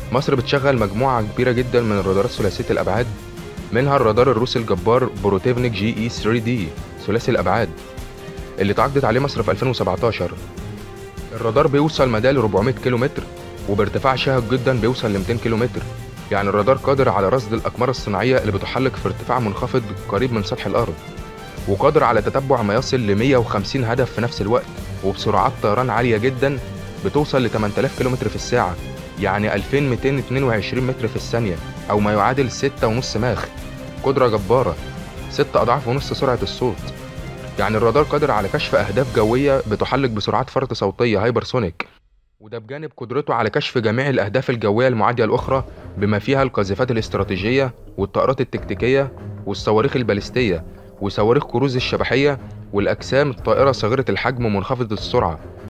مصر بتشغل مجموعة كبيرة جدا من الرادارات ثلاثية الأبعاد منها الرادار الروسي الجبار بروتيفنيك جي اي 3 دي ثلاثي الأبعاد اللي تعاقدت عليه مصر في 2017 الرادار بيوصل مداه ل 400 كيلو متر وبارتفاع شاهق جدا بيوصل ل 200 كيلو متر يعني الرادار قادر على رصد الأقمار الصناعية اللي بتحلق في ارتفاع منخفض قريب من سطح الأرض وقادر على تتبع ما يصل ل 150 هدف في نفس الوقت وبسرعات طيران عالية جدا بتوصل ل 8000 كم في الساعة يعني 2222 متر في الثانية أو ما يعادل 6.5 ماخ قدرة جبارة 6 أضعاف ونص سرعة الصوت يعني الرادار قادر على كشف أهداف جوية بتحلق بسرعات فرط صوتية هايبرسونيك وده بجانب قدرته على كشف جميع الأهداف الجوية المعادية الأخرى بما فيها القاذفات الاستراتيجية والطائرات التكتيكية والصواريخ البالستية وصواريخ كروز الشبحية والأجسام الطائرة صغيرة الحجم ومنخفضة السرعة